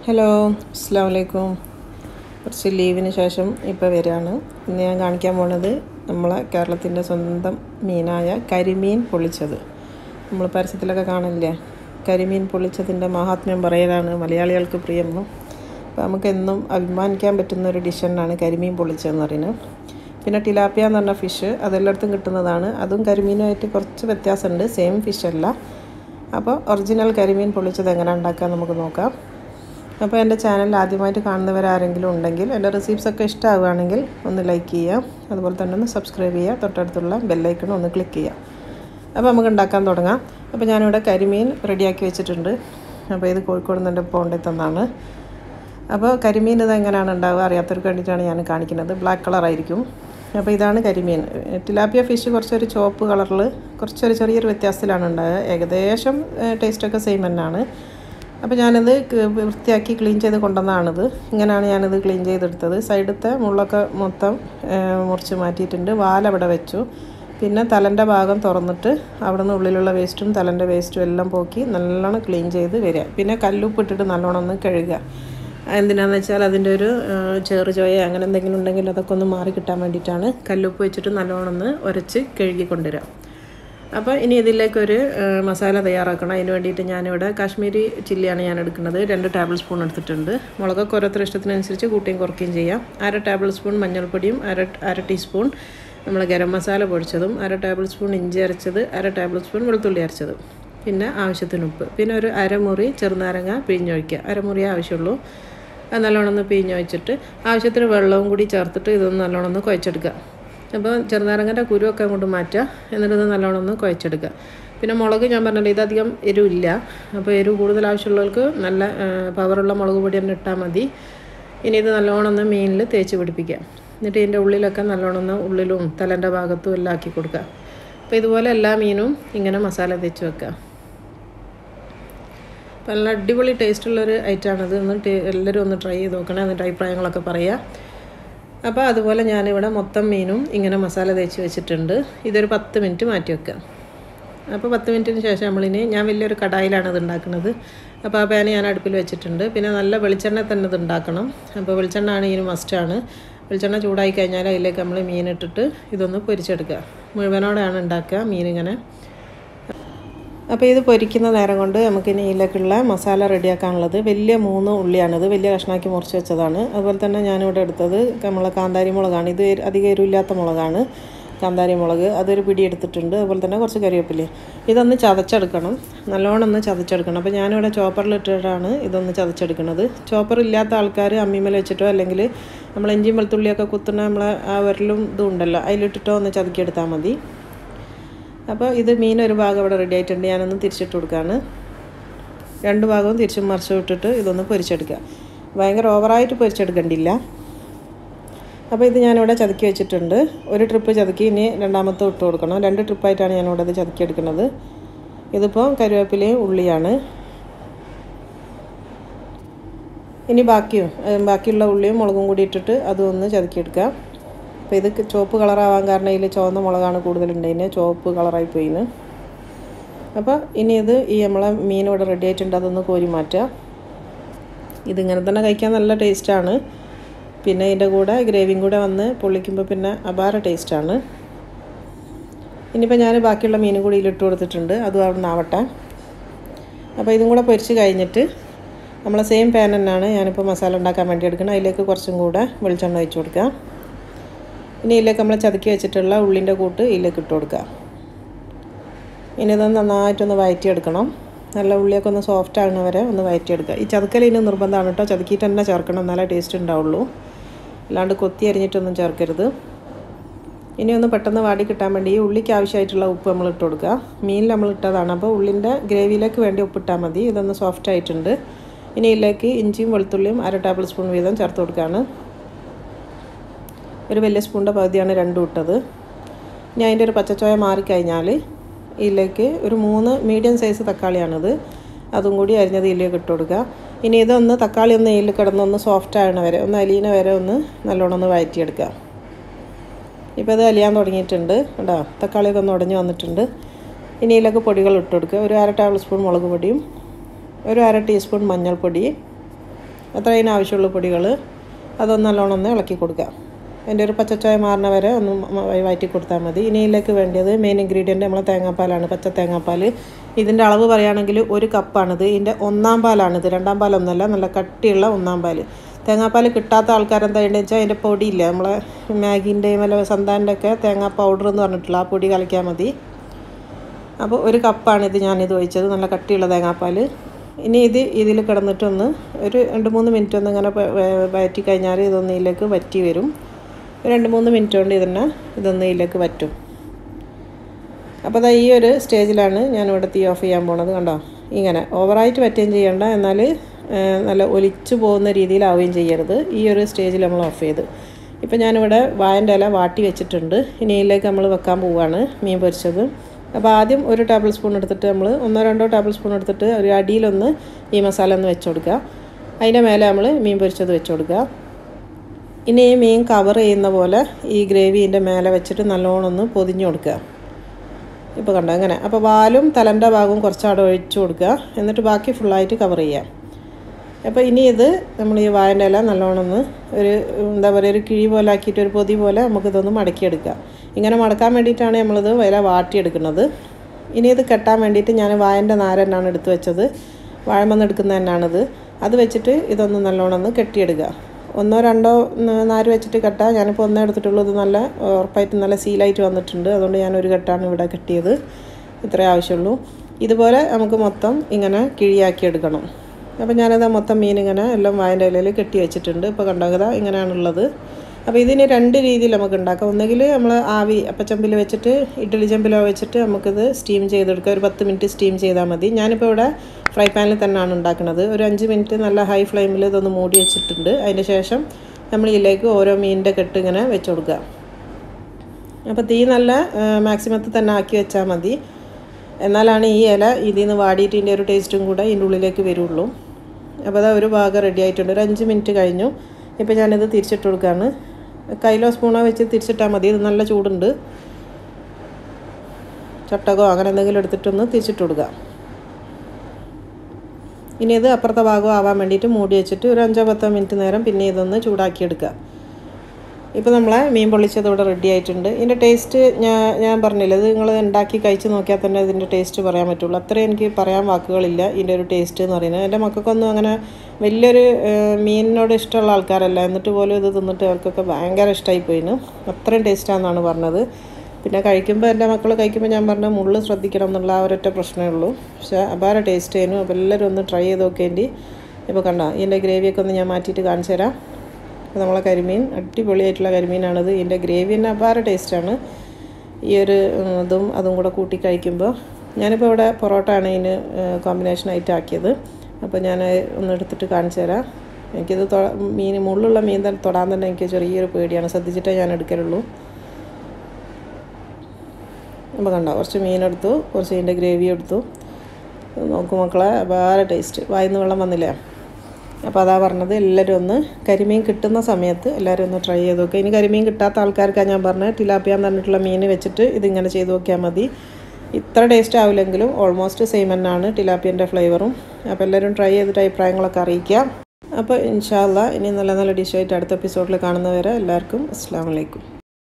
hello അസ്സാം വലൈക്കും കുറച്ച് ലീവിന് ശേഷം ഇപ്പോൾ വരികയാണ് ഇന്ന് ഞാൻ കാണിക്കാൻ പോണത് നമ്മളെ കേരളത്തിൻ്റെ സ്വന്തം മീനായ കരിമീൻ പൊള്ളിച്ചത് നമ്മൾ പരസ്യത്തിലൊക്കെ കാണില്ലേ കരിമീൻ പൊള്ളിച്ചതിൻ്റെ മഹാത്മ്യം പറയലാണ് മലയാളികൾക്ക് പ്രിയം അപ്പോൾ നമുക്ക് എന്നും അഭിമാനിക്കാൻ പറ്റുന്ന ഒരു ഡിഷ് തന്നെയാണ് കരിമീൻ പൊള്ളിച്ചതെന്ന് പറയുന്നത് പിന്നെ ടിലാപ്പിയ എന്ന് പറഞ്ഞ ഫിഷ് അതെല്ലായിടത്തും കിട്ടുന്നതാണ് അതും കരിമീനുമായിട്ട് കുറച്ച് വ്യത്യാസമുണ്ട് സെയിം ഫിഷ് അല്ല അപ്പോൾ ഒറിജിനൽ കരിമീൻ പൊള്ളിച്ചത് എങ്ങനെ ഉണ്ടാക്കാൻ നമുക്ക് നോക്കാം അപ്പോൾ എൻ്റെ ചാനൽ ആദ്യമായിട്ട് കാണുന്നവരാരെങ്കിലും ഉണ്ടെങ്കിൽ എൻ്റെ റെസിപ്സ് ഒക്കെ ഇഷ്ടമാവുകയാണെങ്കിൽ ഒന്ന് ലൈക്ക് ചെയ്യുക അതുപോലെ തന്നെ ഒന്ന് സബ്സ്ക്രൈബ് ചെയ്യുക തൊട്ടടുത്തുള്ള ബെല്ലൈക്കൺ ഒന്ന് ക്ലിക്ക് ചെയ്യുക അപ്പോൾ നമുക്ക് ഉണ്ടാക്കാൻ തുടങ്ങാം അപ്പോൾ ഞാനിവിടെ കരിമീൻ റെഡിയാക്കി വെച്ചിട്ടുണ്ട് അപ്പോൾ ഇത് കോഴിക്കോട് നിന്ന് എൻ്റെ പോണ്ടി തന്നാണ് അപ്പോൾ കരിമീൻ ഇത് എങ്ങനെയാണ് ഉണ്ടാവുക അറിയാത്തവർക്ക് വേണ്ടിയിട്ടാണ് ഞാൻ കാണിക്കുന്നത് ബ്ലാക്ക് കളറായിരിക്കും അപ്പോൾ ഇതാണ് കരിമീൻ ടിലാപ്പിയ ഫിഷ് കുറച്ചൊരു ചുവപ്പ് കളറിൽ കുറച്ചൊരു ചെറിയൊരു വ്യത്യാസത്തിലാണ് ഉണ്ടാകുക ഏകദേശം ടേസ്റ്റൊക്കെ സെയിം തന്നെയാണ് അപ്പോൾ ഞാനിത് വൃത്തിയാക്കി ക്ലീൻ ചെയ്ത് കൊണ്ടുവന്നതാണിത് ഇങ്ങനെയാണ് ഞാനിത് ക്ലീൻ ചെയ്തെടുത്തത് സൈഡത്തെ മുള്ളൊക്കെ മൊത്തം മുറിച്ച് മാറ്റിയിട്ടുണ്ട് വാലവിടെ വെച്ചു പിന്നെ തലൻ്റെ ഭാഗം തുറന്നിട്ട് അവിടെ നിന്ന് ഉള്ളിലുള്ള വേസ്റ്റും തലൻ്റെ വേസ്റ്റും എല്ലാം പോക്കി നല്ലോണം ക്ലീൻ ചെയ്ത് വരിക പിന്നെ കല്ലുപ്പിട്ടിട്ട് നല്ലോണം ഒന്ന് കഴുകുക എന്തിനാന്ന് വെച്ചാൽ അതിൻ്റെ ഒരു ചേറ് ചോയ അങ്ങനെ എന്തെങ്കിലും ഉണ്ടെങ്കിൽ അതൊക്കെ ഒന്ന് മാറി കിട്ടാൻ വേണ്ടിയിട്ടാണ് കല്ലുപ്പ് വെച്ചിട്ട് നല്ലോണം ഒന്ന് ഉരച്ച് കഴുകി കൊണ്ടുവരിക അപ്പോൾ ഇനി ഇതിലേക്കൊരു മസാല തയ്യാറാക്കണം അതിന് വേണ്ടിയിട്ട് ഞാനിവിടെ കാശ്മീരി ചില്ലിയാണ് ഞാൻ എടുക്കുന്നത് രണ്ട് ടേബിൾ സ്പൂൺ എടുത്തിട്ടുണ്ട് മുളകൊക്കെ ഓരോരുത്തർ ഇഷ്ടത്തിനനുസരിച്ച് കൂട്ടിയും കുറയ്ക്കുകയും ചെയ്യാം അര ടേബിൾ സ്പൂൺ മഞ്ഞൾപ്പൊടിയും അര അര ടീസ്പൂൺ നമ്മൾ ഗരം മസാല പൊടിച്ചതും അര ടേബിൾ സ്പൂൺ ഇഞ്ചി അരച്ചത് അര ടേബിൾ സ്പൂൺ വെളുത്തുള്ളി അരച്ചത് പിന്നെ ആവശ്യത്തിന് ഉപ്പ് പിന്നെ ഒരു അരമുറി ചെറുനാരങ്ങ പിഴിഞ്ഞൊഴിക്കുക അരമുറി ആവശ്യമുള്ളൂ അത് നല്ലോണം ഒന്ന് പിഴിഞ്ഞൊഴിച്ചിട്ട് ആവശ്യത്തിന് വെള്ളവും കൂടി ചേർത്തിട്ട് ഇതൊന്ന് നല്ലോണം ഒന്ന് കുഴച്ചെടുക്കുക അപ്പോൾ ചെറുനാരങ്ങൻ്റെ കുരുവൊക്കെ അങ്ങോട്ട് മാറ്റുക എന്നിട്ട് ഇത് നല്ലോണം ഒന്ന് കുഴച്ചെടുക്കുക പിന്നെ മുളക് ഞാൻ പറഞ്ഞല്ലോ ഇതധികം എരിവില്ല അപ്പോൾ എരിവ് കൂടുതൽ ആവശ്യമുള്ളവർക്ക് നല്ല പവറുള്ള മുളക് പൊടി തന്നെ ഇട്ടാൽ മതി ഇനി ഇത് നല്ലോണം ഒന്ന് മീനിൽ തേച്ച് പിടിപ്പിക്കുക എന്നിട്ട് ഇതിൻ്റെ ഉള്ളിലൊക്കെ നല്ലോണം ഒന്ന് ഉള്ളിലും തലൻ്റെ ഭാഗത്തും എല്ലാം ആക്കി കൊടുക്കുക അപ്പോൾ ഇതുപോലെ എല്ലാ മീനും ഇങ്ങനെ മസാല തേച്ച് വെക്കുക അപ്പോൾ നല്ല അടിപൊളി ടേസ്റ്റുള്ളൊരു ഐറ്റമാണിത് ഒന്ന് എല്ലാവരും ഒന്ന് ട്രൈ ചെയ്ത് നോക്കണേ എന്നിട്ട് അഭിപ്രായങ്ങളൊക്കെ പറയുക അപ്പോൾ അതുപോലെ ഞാനിവിടെ മൊത്തം മീനും ഇങ്ങനെ മസാല തേച്ച് വെച്ചിട്ടുണ്ട് ഇതൊരു പത്ത് മിനിറ്റ് മാറ്റി വെക്കുക അപ്പോൾ പത്ത് മിനിറ്റിന് ശേഷം നമ്മളിനി ഞാൻ വലിയൊരു കടായിലാണ് ഇത് ഉണ്ടാക്കുന്നത് അപ്പോൾ ആ പാന് ഞാൻ അടുപ്പിൽ വെച്ചിട്ടുണ്ട് പിന്നെ നല്ല വെളിച്ചെണ്ണ തന്നെ ഇത് ഉണ്ടാക്കണം അപ്പോൾ വെളിച്ചെണ്ണ ആണ് ഇതിന് മസ്റ്റാണ് വെളിച്ചെണ്ണ ചൂടായി കഴിഞ്ഞാൽ അതിലേക്ക് നമ്മൾ മീൻ ഇട്ടിട്ട് ഇതൊന്ന് പൊരിച്ചെടുക്കുക മുഴുവനോടെയാണ് ഉണ്ടാക്കുക മീനിങ്ങനെ അപ്പോൾ ഇത് പൊരിക്കുന്ന നേരം കൊണ്ട് നമുക്ക് ഇനി ഇതിലേക്കുള്ള മസാല റെഡിയാക്കാനുള്ളത് വലിയ മൂന്ന് ഉള്ളിയാണിത് വലിയ കഷ്ണാക്കി മുറിച്ച് വെച്ചതാണ് അതുപോലെ തന്നെ ഞാനിവിടെ എടുത്തത് നമ്മളെ കാന്താരി മുളകാണ് ഇത് അധികം എരിവില്ലാത്ത മുളകാണ് കാന്താരി മുളക് അതൊരു പിടി എടുത്തിട്ടുണ്ട് അതുപോലെ തന്നെ കുറച്ച് കരിവേപ്പില ഇതൊന്ന് ചതച്ചെടുക്കണം നല്ലോണം ഒന്ന് ചതച്ചെടുക്കണം അപ്പോൾ ഞാനിവിടെ ചോപ്പറിലിട്ടിട്ടാണ് ഇതൊന്ന് ചതച്ചെടുക്കുന്നത് ചോപ്പർ ഇല്ലാത്ത ആൾക്കാർ അമ്മിമേൽ വെച്ചിട്ടോ അല്ലെങ്കിൽ നമ്മൾ ഇഞ്ചിയും വെളുത്തുള്ളിയൊക്കെ കുത്തുന്ന നമ്മളെ ആ വിരലും ഇതും ഉണ്ടല്ലോ അതിലിട്ടിട്ടോ ഒന്ന് ചതുക്കിയെടുത്താൽ മതി അപ്പോൾ ഇത് മീൻ ഒരു ഭാഗം ഇവിടെ റെഡി ആയിട്ടുണ്ട് ഞാനൊന്ന് തിരിച്ചിട്ട് കൊടുക്കുകയാണ് രണ്ട് ഭാഗവും തിരിച്ചും മറിച്ചും ഇട്ടിട്ട് ഇതൊന്ന് പൊരിച്ചെടുക്കുക ഭയങ്കര ഓവറായിട്ട് പൊരിച്ചെടുക്കണ്ടില്ല അപ്പോൾ ഇത് ഞാനിവിടെ ചതുക്കി വെച്ചിട്ടുണ്ട് ഒരു ട്രിപ്പ് ചതുക്കി ഇനി രണ്ടാമത്തെ ഇട്ട് കൊടുക്കണം രണ്ട് ട്രിപ്പായിട്ടാണ് ഞാനിവിടെ ഇത് ചതുക്കി എടുക്കുന്നത് ഇതിപ്പോൾ കരുവേപ്പിലയും ഉള്ളിയാണ് ഇനി ബാക്കിയും ബാക്കിയുള്ള ഉള്ളിയും മുളകും കൂടി ഇട്ടിട്ട് അതും ഒന്ന് ചതുക്കിയെടുക്കുക അപ്പോൾ ഇത് ചുവപ്പ് കളറാവാൻ കാരണം ഇതിൽ ചുവന്ന മുളകാണ് കൂടുതലുണ്ടതിന് ചുവപ്പ് കളറായി പോയിന് അപ്പോൾ ഇനി ഇത് ഈ നമ്മളെ മീൻ ഇവിടെ റെഡി ആയിട്ടുണ്ട് അതൊന്ന് കോരി മാറ്റുക ഇതിങ്ങനെ തന്നെ കഴിക്കാൻ നല്ല ടേസ്റ്റാണ് പിന്നെ ഇതിൻ്റെ കൂടെ ഗ്രേവിയും കൂടെ വന്ന് പൊള്ളിക്കുമ്പോൾ പിന്നെ അപാര ടേസ്റ്റാണ് ഇനിയിപ്പോൾ ഞാൻ ബാക്കിയുള്ള മീനും കൂടി ഇതിലിട്ട് കൊടുത്തിട്ടുണ്ട് അതും അവിടെ നിന്നാവട്ടെ അപ്പോൾ ഇതും കൂടെ പൊരിച്ച് കഴിഞ്ഞിട്ട് നമ്മളെ സെയിം പാൻ തന്നെയാണ് ഞാനിപ്പോൾ മസാല ഉണ്ടാക്കാൻ വേണ്ടി എടുക്കുന്നത് അതിലേക്ക് കുറച്ചും കൂടെ വെളിച്ചെണ്ണ ഒഴിച്ച് കൊടുക്കുക ഇനി ഇതിലേക്ക് നമ്മൾ ചതുക്കി വെച്ചിട്ടുള്ള ഉള്ളിൻ്റെ കൂട്ട് ഇതിലേക്ക് ഇട്ട് കൊടുക്കുക ഇനി ഇതൊന്ന് നന്നായിട്ടൊന്ന് വയറ്റിയെടുക്കണം നല്ല ഉള്ളിയൊക്കെ ഒന്ന് സോഫ്റ്റ് ആകുന്ന വരെ ഒന്ന് വയറ്റിയെടുക്കുക ഈ ചതുക്കൽ ഇനി നിർബന്ധമാണ് കേട്ടോ ചതുക്കിയിട്ട് തന്നെ ചേർക്കണം എന്നാലേ ടേസ്റ്റ് ഉണ്ടാവുള്ളൂ അല്ലാണ്ട് കൊത്തി അരിഞ്ഞിട്ടൊന്നും ചേർക്കരുത് ഇനി ഒന്ന് പെട്ടെന്ന് വാടി കിട്ടാൻ വേണ്ടി ഈ ഉള്ളിക്ക് ആവശ്യമായിട്ടുള്ള ഉപ്പ് നമ്മൾ ഇട്ട് കൊടുക്കുക മീനിൽ നമ്മൾ ഇട്ടതാണ് അപ്പോൾ ഉള്ളിൻ്റെ ഗ്രേവിയിലേക്ക് വേണ്ടി ഉപ്പിട്ടാൽ മതി ഇതൊന്ന് സോഫ്റ്റ് ആയിട്ടുണ്ട് ഇനി ഇതിലേക്ക് ഇഞ്ചിയും വെളുത്തുള്ളിയും അര ടേബിൾ സ്പൂൺ വീതം ചേർത്ത് കൊടുക്കുകയാണ് ഒരു വലിയ സ്പൂണിൻ്റെ പകുതിയാണ് രണ്ടും ഇട്ടത് ഇനി അതിൻ്റെ ഒരു പച്ചച്ചോയ മാറിക്കഴിഞ്ഞാൽ ഇതിലേക്ക് ഒരു മൂന്ന് മീഡിയം സൈസ് തക്കാളിയാണിത് അതും കൂടി അരിഞ്ഞത് ഇതിലേക്ക് ഇട്ട് കൊടുക്കുക ഇനി ഇതൊന്ന് തക്കാളി ഒന്ന് ഇതിൽ കിടന്നൊന്ന് സോഫ്റ്റ് ആകണ വരെ ഒന്ന് അലിയണ വരെ ഒന്ന് നല്ലോണം ഒന്ന് വഴറ്റിയെടുക്കുക ഇപ്പോൾ ഇത് അലിയാൻ തുടങ്ങിയിട്ടുണ്ട് കേട്ടോ തക്കാളിയൊക്കെ ഒന്ന് ഉടഞ്ഞ് വന്നിട്ടുണ്ട് ഇനി ഇതിലേക്ക് പൊടികൾ ഇട്ട് കൊടുക്കുക ഒരു അര ടേബിൾ സ്പൂൺ മുളക് പൊടിയും ഒരു അര ടീസ്പൂൺ മഞ്ഞൾപ്പൊടി എത്ര അതിന് ആവശ്യമുള്ള പൊടികൾ അതൊന്ന് നല്ലോണം ഒന്ന് ഇളക്കി കൊടുക്കുക അതിൻ്റെ ഒരു പച്ചച്ചായ മാറുന്ന വരെ ഒന്ന് മ- വഴറ്റി കൊടുത്താൽ മതി ഇനി ഇതിലേക്ക് വേണ്ടത് മെയിൻ ഇൻഗ്രീഡിയൻറ്റ് നമ്മളെ തേങ്ങാപ്പാലാണ് പച്ച തേങ്ങാപ്പാൽ ഇതിൻ്റെ അളവ് പറയുകയാണെങ്കിൽ ഒരു കപ്പാണിത് ഇതിൻ്റെ ഒന്നാം പാലാണിത് രണ്ടാം പാലൊന്നുമല്ല നല്ല കട്ടിയുള്ള ഒന്നാം പാൽ തേങ്ങാപ്പാൽ കിട്ടാത്ത ആൾക്കാരെന്താ ചെയ്യേണ്ടത് വെച്ചാൽ അതിൻ്റെ പൊടിയില്ല നമ്മളെ മാഗീൻ്റെയും അല്ല സന്താൻ്റെ ഒക്കെ തേങ്ങാ പൗഡർ എന്ന് പറഞ്ഞിട്ടുള്ള ആ പൊടി കലക്കിയാൽ മതി അപ്പോൾ ഒരു കപ്പാണ് ഇത് ഞാനിത് ഒഴിച്ചത് നല്ല കട്ടിയുള്ള തേങ്ങാപ്പാൽ ഇനി ഇത് ഇതിൽ കിടന്നിട്ടൊന്ന് ഒരു രണ്ട് മൂന്ന് മിനിറ്റ് ഒന്ന് ഇങ്ങനെ പ- വ- വഴറ്റി കഴിഞ്ഞാൽ ഇതൊന്ന് ഇതിലേക്ക് വറ്റി വരും ഒരു രണ്ട് മൂന്ന് മിനിറ്റ് കൊണ്ട് ഇതിനെ ഇതൊന്ന് ഇതിലേക്ക് വറ്റും അപ്പോൾ അതാ ഈ ഒരു സ്റ്റേജിലാണ് ഞാനിവിടെ തീ ഓഫ് ചെയ്യാൻ പോണത് കണ്ടോ ഇങ്ങനെ ഓവറായിട്ട് വറ്റുകയും ചെയ്യണ്ട എന്നാൽ ഏഹ്, നല്ല ഒലിച്ചു പോകുന്ന രീതിയിലാവുകയും ചെയ്യരുത് ഈ ഒരു സ്റ്റേജിൽ നമ്മൾ ഓഫ് ചെയ്ത് ഇപ്പം ഞാനിവിടെ വായൻ്റെ ഇല വാട്ടി വെച്ചിട്ടുണ്ട് ഇനി ഇതിലേക്ക് നമ്മൾ വെക്കാൻ പോവുകയാണ് മീൻ പൊരിച്ചത് അപ്പോൾ ആദ്യം ഒരു ടേബിൾ സ്പൂൺ എടുത്തിട്ട് നമ്മൾ ഒന്നോ രണ്ടോ ടേബിൾ സ്പൂൺ എടുത്തിട്ട് ഒരു അടിയിലൊന്ന് ഈ മസാല ഒന്ന് വെച്ച് കൊടുക്കുക അതിൻ്റെ മേലെ നമ്മൾ മീൻ പൊരിച്ചത് വെച്ച് കൊടുക്കുക ഇനി ഈ മീൻ കവർ ചെയ്യുന്ന പോലെ ഈ ഗ്രേവീൻ്റെ മേലെ വെച്ചിട്ട് നല്ലോണം ഒന്ന് പൊതിഞ്ഞു കൊടുക്കുക ഇപ്പോൾ കണ്ടോ അങ്ങനെ അപ്പോൾ വാലും തലൻ്റെ ഭാഗവും കുറച്ചവിടെ ഒഴിച്ചു കൊടുക്കുക എന്നിട്ട് ബാക്കി ഫുള്ളായിട്ട് കവർ ചെയ്യാം അപ്പോൾ ഇനി ഇത് നമ്മൾ ഈ വായൻ്റെ ഇല നല്ലോണം ഒന്ന് ഒരു എന്താ പറയുക ഒരു കിഴി പോലെ ആക്കിയിട്ട് ഒരു പൊതി പോലെ നമുക്കിതൊന്ന് മടക്കിയെടുക്കാം ഇങ്ങനെ മടക്കാൻ വേണ്ടിയിട്ടാണ് നമ്മളിത് ഇല വാട്ടിയെടുക്കുന്നത് ഇനി ഇത് കെട്ടാൻ വേണ്ടിയിട്ട് ഞാൻ വായൻ്റെ നാര് തന്നെയാണ് എടുത്ത് വെച്ചത് വാഴമന്ന് എടുക്കുന്ന തന്നെയാണിത് അത് വെച്ചിട്ട് ഇതൊന്ന് നല്ലോണം ഒന്ന് കെട്ടിയെടുക്കുക ഒന്നോ രണ്ടോ ന- നാര് വെച്ചിട്ട് കെട്ടാം ഞാനിപ്പോൾ ഒന്നേ എടുത്തിട്ടുള്ളൂ ഇത് നല്ല ഉറപ്പായിട്ട് നല്ല സീലായിട്ട് വന്നിട്ടുണ്ട് അതുകൊണ്ട് ഞാൻ ഒരു കെട്ടാണ് ഇവിടെ കെട്ടിയത് ഇത്രേ ആവശ്യമുള്ളൂ ഇതുപോലെ നമുക്ക് മൊത്തം ഇങ്ങനെ കിഴിയാക്കി എടുക്കണം അപ്പോൾ ഞാനത് മൊത്തം മീൻ ഇങ്ങനെ എല്ലാം വായൻ്റെ ഇലയിൽ കെട്ടി വെച്ചിട്ടുണ്ട് ഇപ്പോൾ കണ്ടാകത ഇങ്ങനെയാണുള്ളത് അപ്പോൾ ഇതിന് രണ്ട് രീതിയിൽ നമുക്ക് ഉണ്ടാക്കാം ഒന്നുകിൽ നമ്മൾ ആവി അപ്പച്ചമ്പിൽ വെച്ചിട്ട് ഇഡ്ഡലി ചെമ്പിലോ വെച്ചിട്ട് നമുക്കിത് സ്റ്റീം ചെയ്തെടുക്കാം ഒരു പത്ത് മിനിറ്റ് സ്റ്റീം ചെയ്താൽ മതി ഞാനിപ്പോൾ ഇവിടെ ഫ്രൈ പാനിൽ തന്നെയാണ് ഉണ്ടാക്കുന്നത് ഒരു അഞ്ച് മിനിറ്റ് നല്ല ഹൈ ഫ്ലെയിമിൽ ഇതൊന്ന് മൂടി വെച്ചിട്ടുണ്ട് അതിന് ശേഷം നമ്മൾ ഇതിലേക്ക് ഓരോ മീനിൻ്റെ കെട്ട് ഇങ്ങനെ വെച്ച് കൊടുക്കുക അപ്പോൾ തീ നല്ല മാക്സിമത്തിൽ തന്നെ ആക്കി വെച്ചാൽ മതി എന്നാലാണ് ഈ ഇല ഇതിൽ നിന്ന് വാടിയിട്ട് ഇതിൻ്റെ ഒരു ടേസ്റ്റും കൂടെ ഇതിൻ്റെ ഉള്ളിലേക്ക് വരുള്ളൂ അപ്പോൾ അതാ ഒരു ഭാഗം റെഡി ആയിട്ടുണ്ട് ഒരു അഞ്ച് മിനിറ്റ് കഴിഞ്ഞു ഇപ്പോൾ ഞാനിത് തിരിച്ചിട്ട് കൊടുക്കുകയാണ് കയ്യിലോ സ്പൂണോ വെച്ച് തിരിച്ചിട്ടാൽ മതി ഇത് നല്ല ചൂടുണ്ട് ചട്ടകോ അങ്ങനെ എന്തെങ്കിലും എടുത്തിട്ടൊന്ന് തിരിച്ചിട്ട് കൊടുക്കുക ഇനി ഇത് അപ്പുറത്തെ ഭാഗം ആവാൻ വേണ്ടിയിട്ട് മൂടി വെച്ചിട്ട് ഒരു അഞ്ചോ പത്തോ മിനിറ്റ് നേരം പിന്നെ ഇതൊന്ന് ചൂടാക്കിയെടുക്കുക ഇപ്പോൾ നമ്മളെ മീൻ പൊള്ളിച്ചത് ഇവിടെ റെഡി ആയിട്ടുണ്ട് ഇതിൻ്റെ ടേസ്റ്റ് ഞാൻ ഞാൻ പറഞ്ഞില്ല ഇത് നിങ്ങൾ ഉണ്ടാക്കി കഴിച്ച് നോക്കിയാൽ തന്നെ ഇതിൻ്റെ ടേസ്റ്റ് പറയാൻ പറ്റുള്ളൂ അത്രയും എനിക്ക് പറയാൻ വാക്കുകളില്ല ഇതിൻ്റെ ഒരു ടേസ്റ്റ് എന്ന് പറയുന്നത് എൻ്റെ മക്കൾക്കൊന്നും അങ്ങനെ വലിയൊരു ഏഹ്, മീനിനോട് ഇഷ്ടമുള്ള ആൾക്കാരല്ല എന്നിട്ട് പോലും ഇത് തിന്നിട്ട് അവർക്കൊക്കെ ഭയങ്കര ഇഷ്ടമായി പോയിന് അത്രയും ടേസ്റ്റാണെന്നാണ് പറഞ്ഞത് പിന്നെ കഴിക്കുമ്പോൾ എൻ്റെ മക്കൾ കഴിക്കുമ്പോൾ ഞാൻ പറഞ്ഞ മുള്ള് ശ്രദ്ധിക്കണം എന്നുള്ള ആ ഒരൊറ്റ പ്രശ്നമേ ഉള്ളൂ പക്ഷേ അപാര ടേസ്റ്റ് ആയിരുന്നു അപ്പോൾ എല്ലാവരും ഒന്ന് ട്രൈ ചെയ്ത് നോക്കേണ്ടി ഇപ്പോൾ കണ്ടോ ഇതിൻ്റെ ഗ്രേവിയൊക്കെ ഒന്ന് ഞാൻ മാറ്റിയിട്ട് കാണിച്ചു തരാം ഇത് നമ്മളെ കരിമീൻ അടിപൊളിയായിട്ടുള്ള കരിമീനാണിത് ഇതിൻ്റെ ഗ്രേവി തന്നെ അപാര ടേസ്റ്റാണ് ഈ ഒരു ഉം, ഇതും അതും കൂടെ കൂട്ടി കഴിക്കുമ്പോൾ ഞാനിപ്പോൾ ഇവിടെ പൊറോട്ട ആണ് ഇതിന് കോമ്പിനേഷനായിട്ട് ആക്കിയത് അപ്പോൾ ഞാൻ ഒന്ന് എടുത്തിട്ട് കാണിച്ചു തരാം എനിക്കിത് തൊ മീൻ മുള്ളുള്ള മീൻ തന്നെ തൊടാൻ തന്നെ എനിക്ക് ചെറിയൊരു പേടിയാണ് ശ്രദ്ധിച്ചിട്ടേ ഞാൻ എടുക്കലുള്ളൂ അപ്പോൾ കണ്ടോ കുറച്ച് മീനെടുത്തു കുറച്ച് ഇതിൻ്റെ ഗ്രേവി എടുത്തു നോക്കൂ മക്കളെ അപാര ടേസ്റ്റ് വായിന്ന് വെള്ളം വന്നില്ലേ അപ്പോൾ അതാ പറഞ്ഞത് എല്ലാവരും ഒന്ന് കരിമീൻ കിട്ടുന്ന സമയത്ത് എല്ലാവരും ഒന്ന് ട്രൈ ചെയ്ത് നോക്കുക ഇനി കരിമീൻ കിട്ടാത്ത ആൾക്കാർക്കാണ് ഞാൻ പറഞ്ഞത് ടിലാപ്പിയ എന്ന് പറഞ്ഞിട്ടുള്ള മീൻ വെച്ചിട്ട് ഇതിങ്ങനെ ചെയ്ത് നോക്കിയാൽ മതി ഇത്ര ടേസ്റ്റ് ആവില്ലെങ്കിലും ഓൾമോസ്റ്റ് സെയിം തന്നെയാണ് ടിലാപ്പിയൻ്റെ ഫ്ലേവറും അപ്പോൾ എല്ലാവരും ട്രൈ ചെയ്തിട്ട് അഭിപ്രായങ്ങളൊക്കെ അറിയിക്കാം അപ്പോൾ ഇൻഷാല്ല ഇനി നല്ല നല്ല ഡിഷായിട്ട് അടുത്ത എപ്പിസോഡിൽ കാണുന്നവരെ എല്ലാവർക്കും അസ്സാം വലൈക്കും